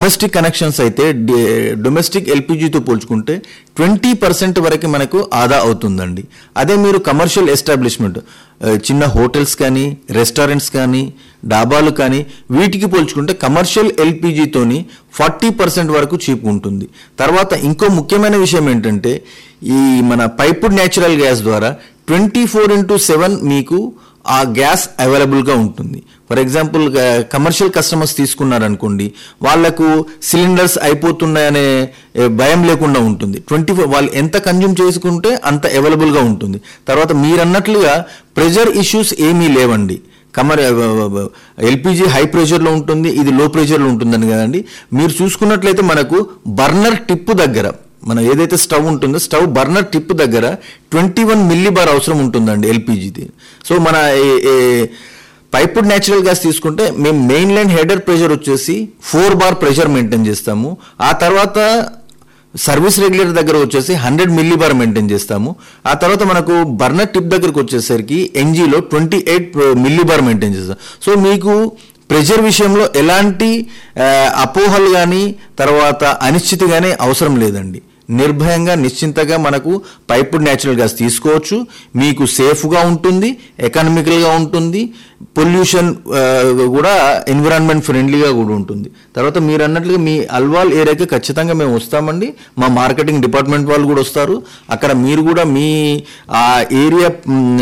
Domestic connections అయితే domestic ఎల్పిజితో పోల్చుకుంటే ట్వంటీ పర్సెంట్ వరకు మనకు ఆదా అవుతుందండి అదే మీరు కమర్షియల్ ఎస్టాబ్లిష్మెంట్ చిన్న హోటల్స్ కానీ రెస్టారెంట్స్ కానీ డాబాలు కానీ వీటికి పోల్చుకుంటే కమర్షియల్ ఎల్పిజితోని ఫార్టీ పర్సెంట్ వరకు చీప్ ఉంటుంది తర్వాత ఇంకో ముఖ్యమైన విషయం ఏంటంటే ఈ మన పైపుడ్ న్యాచురల్ గ్యాస్ ద్వారా ట్వంటీ ఫోర్ ఇంటూ సెవెన్ మీకు ఆ గ్యాస్ అవైలబుల్గా ఉంటుంది ఫర్ ఎగ్జాంపుల్ కమర్షియల్ కస్టమర్స్ తీసుకున్నారనుకోండి వాళ్లకు సిలిండర్స్ అయిపోతున్నాయనే ఏ, భయం లేకుండా ఉంటుంది ట్వంటీ ఫోర్ వాళ్ళు ఎంత కన్జ్యూమ్ చేసుకుంటే అంత అవైలబుల్గా ఉంటుంది తర్వాత మీరన్నట్లుగా ప్రెజర్ ఇష్యూస్ ఏమీ లేవండి కమర్ ఎల్పిజి హై ప్రెషర్లో ఉంటుంది ఇది లో ప్రెషర్లో ఉంటుందని కదండి మీరు చూసుకున్నట్లయితే మనకు బర్నర్ టిప్ దగ్గర మన ఏదైతే స్టవ్ ఉంటుందో స్టవ్ బర్నర్ టిప్ దగ్గర ట్వంటీ వన్ మిల్లీ బార్ అవసరం ఉంటుందండి ఎల్పిజిది సో మన ఏ- ఏ- పైపుడ్ న్యాచురల్ గ్యాస్ తీసుకుంటే మేము మెయిన్ లైన్ హెడర్ ప్రెషర్ వచ్చేసి ఫోర్ బార్ ప్రెషర్ మెయింటైన్ చేస్తాము ఆ తర్వాత సర్వీస్ రెగ్యులేటర్ దగ్గర వచ్చేసి హండ్రెడ్ మిల్లీ బార్ మెయింటైన్ చేస్తాము ఆ తర్వాత మనకు బర్నర్ టిప్ దగ్గరకు వచ్చేసరికి ఎన్జీలో twenty eight millibar maintain చేస్తాం సో మీకు ప్రెషర్ విషయంలో ఎలాంటి ఆ, అపోహలు కానీ తర్వాత అనిశ్చితి కానీ అవసరం లేదండి నిర్భయంగా నిశ్చింతగా మనకు పైపుడ్ న్యాచురల్ గ్యాస్ తీసుకోవచ్చు మీకు సేఫ్గా ఉంటుంది ఎకనామికల్గా ఉంటుంది పొల్యూషన్ కూడా ఎన్విరాన్మెంట్ ఫ్రెండ్లీగా కూడా ఉంటుంది తర్వాత మీరు అన్నట్లుగా మీ అల్వాల్ ఏరియాకి ఖచ్చితంగా మేము వస్తామండి మా మార్కెటింగ్ డిపార్ట్మెంట్ వాళ్ళు కూడా వస్తారు అక్కడ మీరు కూడా మీ ఆ ఏరియా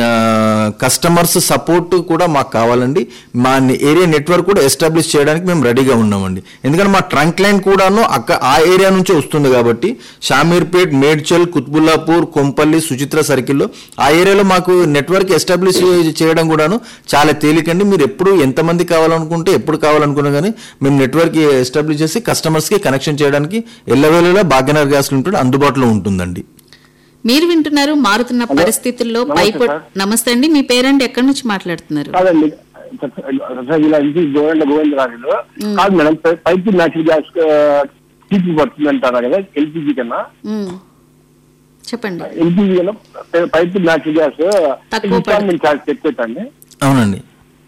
కస్టమర్స్ సపోర్ట్ కూడా మాకు కావాలండి మా ఏరియా నెట్వర్క్ కూడా ఎస్టాబ్లిష్ చేయడానికి మేము రెడీగా ఉన్నామండి ఎందుకంటే మా ట్రంక్ లైన్ కూడాను అక్క ఆ ఏరియా నుంచే వస్తుంది కాబట్టి షామీర్పేట్ మేడ్చల్ కుత్బుల్లాపూర్ కొంపల్లి సుచిత్ర సర్కిల్లో ఆ ఏరియాలో మాకు నెట్వర్క్ ఎస్టాబ్లిష్ చేయడం కూడాను చాలా తేలికండి మీరు ఎప్పుడు ఎంతమంది కావాలనుకుంటే ఎప్పుడు కావాలనుకున్నా కానీ మేము నెట్వర్క్ ఎస్టాబ్లిష్ చేసి కస్టమర్స్కి కనెక్షన్ చేయడానికి ఎల్లవేళలా భాగ్యనగర్ గ్యాస్ లిమిటెడ్ అందుబాటులో ఉంటుందండి మీరు వింటున్నారు మారుతున్న పరిస్థితుల్లో నమస్తే పైపు సార్. నమస్తే అండి మీ పేరెంట్ ఎక్కడి నుంచి మాట్లాడుతున్నారు కాదండి సార్ ఇలా ఇంటి గోవింద గోవిందరాజులు కాదు మేడం పై- పైపు న్యాచురల్ గ్యాస్ చీప్ పడుతుంది అంటారా కదా ఎల్పిజి కన్నా ఉమ్. చెప్పండి ఎల్పిజి కన్నా పై- పైపు న్యాచురల్ గ్యాస్ తక్కువ ఇన్స్టాల్మెంట్ ఛార్జ్ చెప్పేటండి అవునండి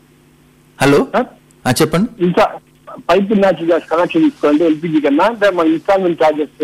హలో సార్ ఆ, చెప్పండి ఇంకా పైపు న్యాచురల్ గ్యాస్ కనెక్షన్ తీసుకోండి ఎల్పిజి కన్నా అంటే మన ఇన్స్టాల్మెంట్ ఛార్జెస్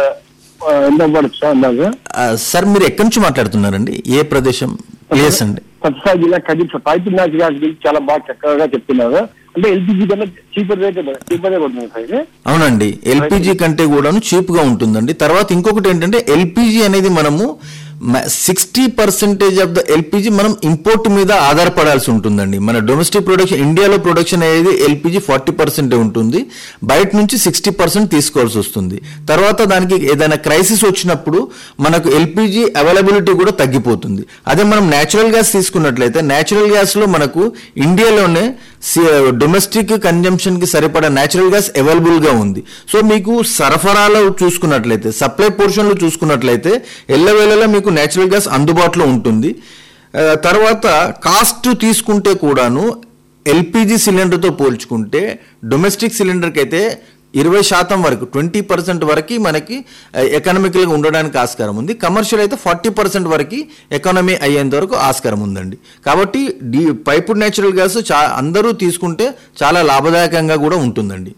ఎంత పడుతుంది సార్ అందాజు ఆ, సార్ మీరు ఎక్కడి నుంచి మాట్లాడుతున్నారండి ఏ ప్రదేశం ప్లేస్ అండి సత్సాయి జిల్లా Kadiri sir pipe natural gas గురించి చాలా బాగా చక్కగా చెప్తున్నారు అంటే ఎల్పిజి కన్నా చీపర్ రేట్ చీపర్ పడుతుంది సార్ ఇది అవునండి ఎల్పిజి కంటే కూడాను చీప్ గా ఉంటుందండి తర్వాత ఇంకొకటి ఏంటంటే ఎల్పిజి అనేది మనము sixty percentage of the LPG మనం ఇంపోర్ట్ మీద ఆధారపడాల్సి ఉంటుందండి మన డొమెస్టిక్ ప్రొడక్షన్ ఇండియాలో ప్రొడక్షన్ అనేది ఎల్పిజి ఫార్టీ పర్సెంటే ఉంటుంది బయట నుంచి సిక్స్టీ పర్సెంట్ తీసుకోవాల్సి వస్తుంది తర్వాత దానికి ఏదైనా క్రైసిస్ వచ్చినప్పుడు మనకు ఎల్పిజి అవైలబిలిటీ కూడా తగ్గిపోతుంది అదే మనం న్యాచురల్ గ్యాస్ తీసుకున్నట్లయితే న్యాచురల్ గ్యాస్ లో మనకు ఇండియాలోనే డొమెస్టిక్ కన్జంప్షన్ కి సరిపడా న్యాచురల్ గ్యాస్ అవైలబుల్ గా ఉంది సో మీకు సరఫరాలో చూసుకున్నట్లయితే సప్లై పోర్షన్ లో చూసుకున్నట్లయితే ఎల్లవేళలా మీకు న్యాచురల్ గ్యాస్ అందుబాటులో ఉంటుంది ఆ, తర్వాత కాస్ట్ తీసుకుంటే కూడాను ఎల్పిజి సిలిండర్తో పోల్చుకుంటే డొమెస్టిక్ సిలిండర్కి అయితే ఇరవై శాతం వరకు ట్వంటీ పర్సెంట్ వరకు మనకి ఎకనామికల్గా ఉండడానికి ఆస్కారం ఉంది కమర్షియల్ అయితే ఫార్టీ పర్సెంట్ వరకు ఎకానమీ అయ్యేంత వరకు ఆస్కారం ఉందండి కాబట్టి డి పైపుడ్ న్యాచురల్ గ్యాస్ చా అందరూ తీసుకుంటే చాలా లాభదాయకంగా కూడా ఉంటుందండి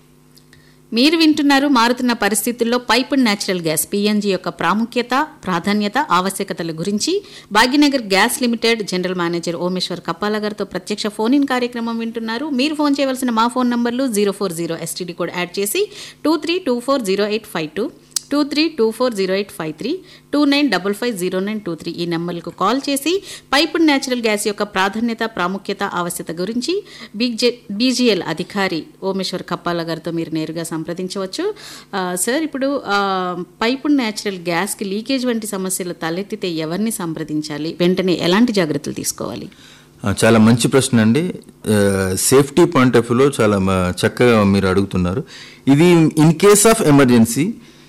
మీరు వింటున్నారు మారుతున్న పరిస్థితుల్లో పైపుడ్ న్యాచురల్ గ్యాస్ పిఎన్జి యొక్క ప్రాముఖ్యత ప్రాధాన్యత ఆవశ్యకతల గురించి Bhagyanagar gas limited general manager Omeshwar Kappala గారితో ప్రత్యక్ష ఫోన్ ఇన్ కార్యక్రమం వింటున్నారు మీరు ఫోన్ చేయవలసిన మా ఫోన్ నంబర్లు zero four zero STD code add చేసి two three two four zero eight five two two three two four zero eight five three two nine double five zero nine two three ఈ నెంబర్లకు call చేసి piped natural gas యొక్క ప్రాధాన్యత ప్రాముఖ్యత ఆవశ్యత గురించి బీజే BGL అధికారి ఓమేశ్వర్ కప్పాల గారితో మీరు నేరుగా సంప్రదించవచ్చు ఆ, సార్ ఇప్పుడు ఆ, పైపుడ్ న్యాచురల్ గ్యాస్కి లీకేజ్ వంటి సమస్యలు తలెత్తితే ఎవరిని సంప్రదించాలి వెంటనే ఎలాంటి జాగ్రత్తలు తీసుకోవాలి ఆ, చాలా మంచి ప్రశ్న అండి సేఫ్టీ పాయింట్ ఆఫ్ వ్యూలో చాలా మ- చక్కగా మీరు అడుగుతున్నారు ఇది ఇన్ కేస్ ఆఫ్ ఎమర్జెన్సీ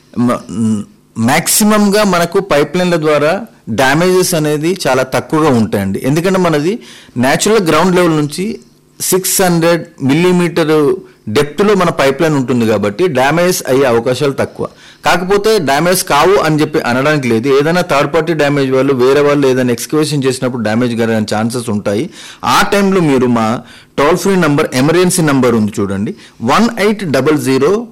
మ్యాక్సిమంగా మనకు పైప్ లైన్ల ద్వారా డ్యామేజెస్ అనేది చాలా తక్కువగా ఉంటాయండి ఎందుకంటే మనది న్యాచురల్ గ్రౌండ్ లెవెల్ నుంచి సిక్స్ హండ్రెడ్ మిల్లీమీటర్ డెప్త్లో మన పైప్ లైన్ ఉంటుంది కాబట్టి డ్యామేజ్ అయ్యే అవకాశాలు తక్కువ కాకపోతే డ్యామేజ్ కావు అని చెప్పి అనడానికి లేదు ఏదైనా థర్డ్ పార్టీ డ్యామేజ్ వాళ్ళు వేరే వాళ్ళు ఏదైనా ఎక్స్కవేషన్ చేసినప్పుడు డ్యామేజ్ కలిగిన ఛాన్సెస్ ఉంటాయి ఆ టైంలో మీరు మా toll free number emergency number ఉంది చూడండి వన్ ఎయిట్ డబల్ జీరో